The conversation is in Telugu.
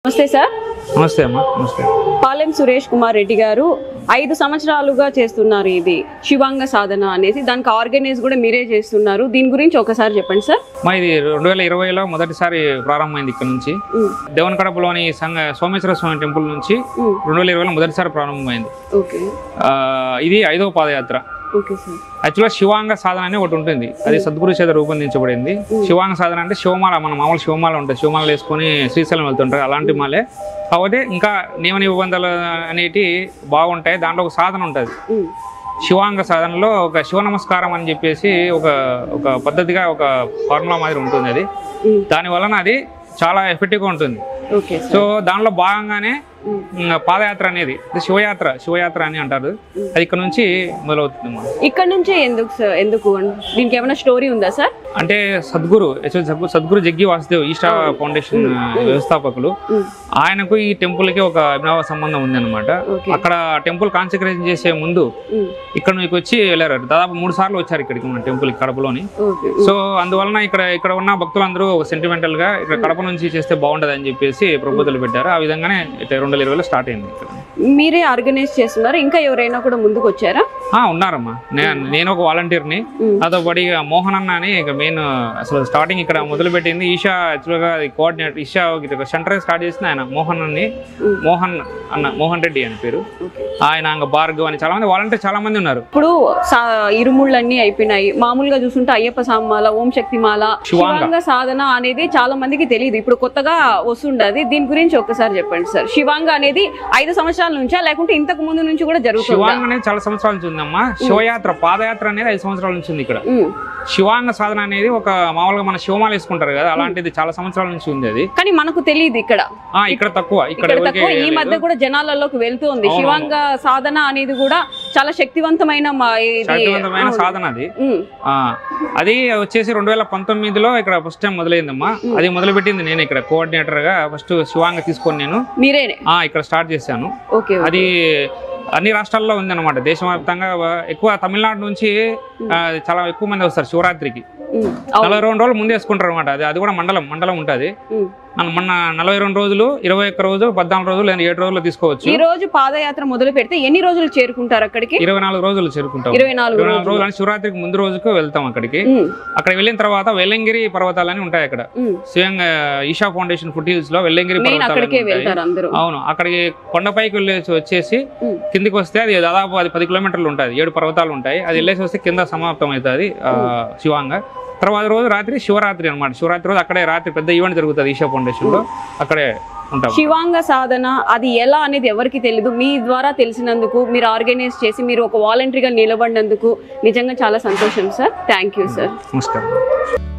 నమస్తే సార్ నమస్తే అమ్మా నమస్తే పాలెం సురేష్ కుమార్ రెడ్డి గారు ఐదు సంవత్సరాలుగా చేస్తున్నారు ఇది శివాంగ సాధన అనేసి దానికి ఆర్గనైజ్ కూడా మీరే చేస్తున్నారు దీని గురించి ఒకసారి చెప్పండి సార్ మా ఇది రెండు వేల ఇరవైలో మొదటిసారి ప్రారంభమైంది ఇక్కడ నుంచి ఉమ్, దేవనకడపలోని సంఘ సోమేశ్వర స్వామి టెంపుల్ నుంచి ఉమ్, రెండు వేల ఇరవైలో మొదటిసారి ప్రారంభమైంది ఓకే ఆ, ఇది ఐదవ పాదయాత్ర ఓకే సార్ యాక్చువల్గా శివాంగ సాధన అని ఒకటి ఉంటుంది అది సద్గురు చేత రూపొందించబడింది శివాంగ సాధన అంటే శివమాల మన మామూలు శివమాల ఉంటుంది శివమాల వేసుకొని శ్రీశైలం వెళ్తుంటారు అలాంటి మాలే కాకపోతే ఇంకా నియమ నిబంధనలు అనేటి బాగుంటాయి దాంట్లో ఒక సాధన ఉంటుంది ఉమ్, శివాంగ సాధనలో ఒక శివ నమస్కారం అని చెప్పేసి ఒక ఒక పద్ధతిగా ఒక ఫార్ములా మాదిరి ఉంటుంది అది ఉమ్, దాని వలన అది చాలా ఎఫెక్టివ్గా ఉంటుంది ఓకే సార్ సో దానిలో భాగంగానే ఉమ్. ఉమ్, పాదయాత్ర అనేది ఇది శివయాత్ర శివయాత్ర అని అంటారు అది ఇక్కడ నుంచి మొదలవుతుంది అన్నమాట. ఇక్కడ నుంచే ఎందుకు సార్ ఎందుకు అన్- దీనికి ఏమైనా స్టోరీ ఉందా సార్ అంటే సద్గురు యాక్చువల్ సద్గురు సద్గురు జగ్గి వాసుదేవ్ ఈషా ఫౌండేషన్ వ్యవస్థాపకులు ఉమ్, ఆయనకు ఈ టెంపుల్ కి ఒక అభినవ సంబంధం ఉంది అనమాట ఓకే అక్కడ టెంపుల్ కాన్సన్ట్రేషన్ చేసే ముందు ఉమ్, ఇక్కడ మీకు వచ్చి వెళ్ళారు దాదాపు మూడు సార్లు వచ్చారు ఇక్కడికి మన టెంపుల్ కడపలోని ఓకే సో అందువలన ఇక్కడ ఇక్కడ ఉన్న భక్తులందరూ సెంటిమెంటల్ గా ఇక్కడ కడప నుంచి చేస్తే బాగుంటది అని చెప్పేసి ప్రపోజల్ పెట్టారు ఆ విధంగానే ఇట్లా రెండు వేల ఇరవైలో స్టార్ట్ అయింది ఇక్కడ మీరే ఆర్గనైజ్ చేస్తున్నారు ఇంకా ఎవరైనా కూడా ముందుకు వచ్చారా ఆ, ఉన్నారమ్మా నే- నేను ఒక వాలంటీర్ని ఉమ్, నాతో పాటు ఇక మోహన్ అన్న అని ఇక మెయిన్ అసలు స్టార్టింగ్ ఇక్కడ మొదలు పెట్టింది ఈషా యాక్చువల్గా కోఆర్డినేటర్ ఈషా సెంటర్ స్టార్ట్ చేసింది ఆయన మోహన్ అని ఉమ్, మోహన్ అన్న మోహన్ రెడ్డి అని పేరు ఓకే ఆయన ఇంకా భార్గవ్ అని చాలా మంది వాలంటీర్ చాలా మంది ఉన్నారు ఇప్పుడు సా- ఇరుముళ్ళన్నీ అయిపోయినాయి మామూలుగా చూస్తుంటే అయ్యప్ప సామాల ఓం శక్తి మాల శివాంగ. శివాంగ సాధన అనేది చాలా మందికి తెలియదు ఇప్పుడు కొత్తగా వస్తుండది దీని గురించి ఒక్కసారి చెప్పండి సార్ శివాంగ అనేది ఐదు సంవత్సరాల నుంచా లేకుంటే ఇంతకు ముందు నుంచి కూడా జరుగుతుందా శివాంగ అనేది చాలా సంవత్సరాల నుంచి ఉందమ్మా శివయాత్ర పాదయాత్ర అనేది ఐదు సంవత్సరాల నుంచి ఉంది ఇక్కడ ఉమ్. శివాంగ సాధన అనేది ఒక మామూలుగా మన శివమాల వేసుకుంటారు కదా అలాంటిది చాలా సంవత్సరాల నుంచి ఉంది అది కానీ మనకు తెలియదు ఇక్కడ ఆ ఇక్కడ తక్కువ ఇక్కడ ఇక్కడ ఎవరికి తక్కువ ఈ లేదు. మధ్య కూడా జనాలలోకి వెళ్తుంది అవునవును. శివాంగ సాధన అనేది కూడా చాలా శక్తివంతమైన మా- ఇది శక్తివంతమైన అవును. సాధన అది ఉమ్, ఆ అది వచ్చేసి రెండు వేల పంతొమ్మిదిలో ఇక్కడ ఫస్ట్ టైం మొదలైందమ్మా అది మొదలుపెట్టింది నేను ఇక్కడ కోఆర్డినేటర్ గా ఫస్ట్ శివాంగ తీసుకొని నేను మీరేనే ఆ ఇక్కడ స్టార్ట్ చేశాను ఓకే ఓకే. అది అన్ని రాష్ట్రాల్లో ఉందన్నమాట దేశవ్యాప్తంగా ఎక్కువ తమిళనాడు నుంచి ఆ, చాలా ఎక్కువ మంది వస్తారు శివరాత్రికి ఉమ్, అవును. నలభై రెండు రోజులు ముందే వేసుకుంటారు అనమాట అది అది కూడా మండలం మండలం ఉంటుంది ఉమ్. మొన్న నలభై రెండు రోజులు ఇరవై ఒక్క రోజు పద్నాలుగు రోజులు లేదా ఏడు రోజులు తీసుకోవచ్చు ఈ రోజు పాదయాత్ర మొదలు పెడితే ఎన్ని రోజులు చేరుకుంటారు అక్కడికి ఇరవై నాలుగు రోజులు చేరుకుంటాం ఇరవై నాలుగు ఇరవై నాలుగు రోజులు రోజులు అని శివరాత్రికి ముందు రోజుకు వెళ్తాం అక్కడికి ఉమ్, అక్కడ వెళ్ళిన తర్వాత వెల్లంగిరి పర్వతాలని ఉంటాయి అక్కడ ఉమ్. స్వయంగా ఈషా ఫౌండేషన్ ఫుట్ హిల్స్ లో వెల్లంగిరి మెయిన్ పర్వతాలు అక్కడికే ఉంటాయి. వెళ్తారు అందరూ అవును అక్కడికి కొండపైకి వెళ్ళేసి వచ్చేసి ఉమ్. కిందికి వస్తే అది దాదాపు అది పది కిలోమీటర్లు ఉంటుంది ఏడు పర్వతాలు ఉంటాయి అది వెళ్ళేసి వస్తే కింద సమాప్తం అవుతుంది ఆ, శివాంగ తర్వాత రోజు రాత్రి శివరాత్రి అన్నమాట శివరాత్రి రోజు అక్కడే రాత్రి పెద్ద ఈవెంట్ జరుగుతుంది ఈషా ఫౌండేషన్ లో అక్కడే ఉంటాం శివాంగ సాధన అది ఎలా అనేది ఎవరికి తెలియదు మీ ద్వారా తెలిసినందుకు మీరు ఆర్గనైజ్ చేసి మీరు ఒక వాలంటరీగా నిలబడినందుకు నిజంగా చాలా సంతోషం సార్ థ్యాంక్ యూ సార్ నమస్కారం